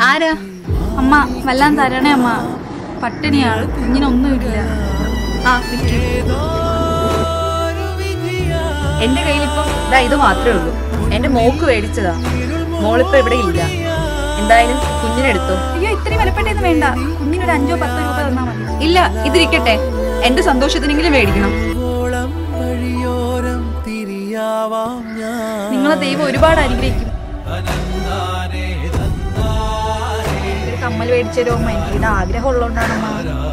ആരാ അമ്മ വല്ലാൻ തരണേ അമ്മ പട്ടിണിയാണ് കുഞ്ഞിനൊന്നുമില്ല ആ നിക്ക്. എന്റെ കയ്യിലിപ്പം ഇതാ ഇത് മാത്രമേ ഉള്ളൂ എന്റെ മോക്ക് മേടിച്ചതാ മോളിപ്പോ ഇവിടെ ഇല്ല എന്തായാലും കുഞ്ഞിനെടുത്തോ അയ്യോ ഇത്രയും വിലപ്പെട്ടതൊന്നും വേണ്ട കുഞ്ഞിനൊരു അഞ്ചോ പത്തോ രൂപ തന്നാ മതി ഇല്ല ഇതിരിക്കട്ടെ എന്റെ സന്തോഷത്തിനെങ്കിലും മേടിക്കണം വഴിയോരം തിരിയാവാം ഞാൻ നിങ്ങളെ ദൈവം ഒരുപാട് അനുഗ്രഹിക്കും ഒരു കമ്മൽ മേടിച്ചു തരുമോ അമ്മ എനിക്ക് ഇത് ആഗ്രഹം ഉള്ളതുകൊണ്ടാണ് അമ്മ